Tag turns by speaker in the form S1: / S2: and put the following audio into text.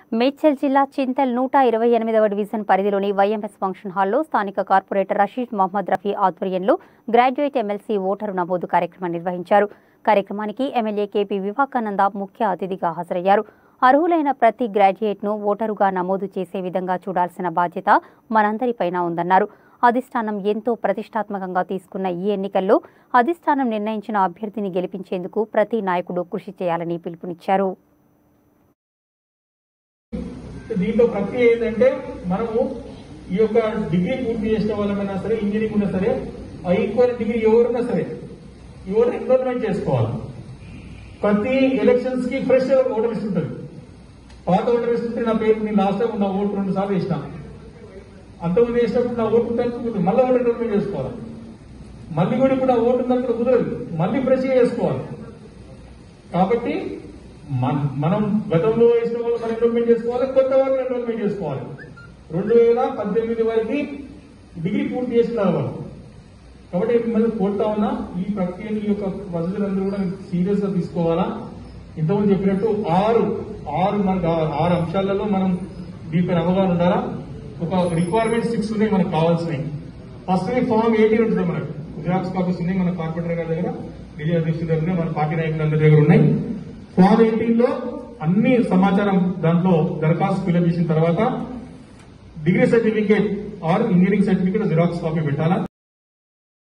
S1: మేడ్చల్ జిల్లా చింతల్ నూట ఇరవై ఎనిమిదవ డివిజన్ పరిధిలోని వైఎంఎస్ ఫంక్షన్ హాల్లో స్థానిక కార్పొరేటర్ రషీద్ మొహమ్మద్ రఫీ ఆధ్వర్యంలో గ్రాడ్యుయేట్ ఎమ్మెల్సీ ఓటరు నమోదు కార్యక్రమం నిర్వహించారు కార్యక్రమానికి ఎమ్మెల్యే కేపీ వివేకానంద ముఖ్య అతిథిగా హాజరయ్యారు అర్హులైన ప్రతి గ్రాడ్యుయేట్ను ఓటరుగా నమోదు చేసే విధంగా చూడాల్సిన బాధ్యత మనందరిపైన ఉందన్నారు అధిష్టానం ఎంతో ప్రతిష్టాత్మకంగా తీసుకున్న ఈ ఎన్నికల్లో అధిష్టానం నిర్ణయించిన అభ్యర్థిని గెలిపించేందుకు ప్రతి నాయకుడు కృషి చేయాలని పిలుపునిచ్చారు
S2: దీంట్లో ప్రక్రియ ఏంటంటే మనము ఈ యొక్క డిగ్రీ పూర్తి చేసిన వాళ్ళమైనా సరే ఇంజనీరింగ్ ఉన్నా సరే ఆ ఈక్వల్ డిగ్రీ ఎవరున్నా సరే ఎవరు ఎన్రోల్మెంట్ చేసుకోవాలి ప్రతి ఎలక్షన్స్ కి ఫ్రెష్ ఓటర్ లిస్ట్ ఉంటుంది పాత ఓటర్ లిస్ట్ ఉంటే నా పేరు నేను లాస్ట్ టైం నా ఓటు రెండు సార్లు వేసిన అంతకుముందు వేసినప్పుడు నా ఓటు తగ్గుతుంది మళ్ళీ ఓటర్ ఎన్రోల్మెంట్ చేసుకోవాలి మళ్ళీ కూడా ఇప్పుడు నా ఓటు తగ్గుతుంది కుదరదు మళ్ళీ ఫ్రెష్ చేసుకోవాలి కాబట్టి మన- మనం గతంలో వేసిన వాళ్ళు మనం ఎన్రోల్మెంట్ చేసుకోవాలి కొత్త వాళ్ళు ఎన్రోల్మెంట్ చేసుకోవాలి రెండు వేల పద్దెనిమిది వరకు డిగ్రీ పూర్తి చేసిన వాళ్ళు కాబట్టి మిమ్మల్ని కోరుతా ఉన్నా ఈ ప్రక్రియని ఈ యొక్క ప్రజలందరూ కూడా సీరియస్ గా తీసుకోవాలా ఇంతకుముందు చెప్పినట్టు ఆరు ఆరు మనకు ఆ- ఆరు అంశాలలో మనం దీనిపైన అవగాహన ఉండాలా ఒక రిక్వైర్మెంట్ సిక్స్ ఉన్నాయి మనకు కావాల్సినవి ఫస్ట్ ఫామ్ ఎయిటీన్ ఉంటుంది మనకు జిరాక్స్ కాపీస్ ఉన్నాయి మన కార్పొరేటర్ గారి దగ్గర ఢిల్లీ అధ్యక్షుడి దగ్గర ఉన్నాయి, మన పార్టీ నాయకులందరి దగ్గర ఉన్నాయి ఫామ్ ఎయిటీన్ లో అన్ని సమాచారం దాంట్లో దరఖాస్తు ఫిల్అప్ చేసిన తర్వాత degree certificate or engineering certificate xerox copy పెట్టాలా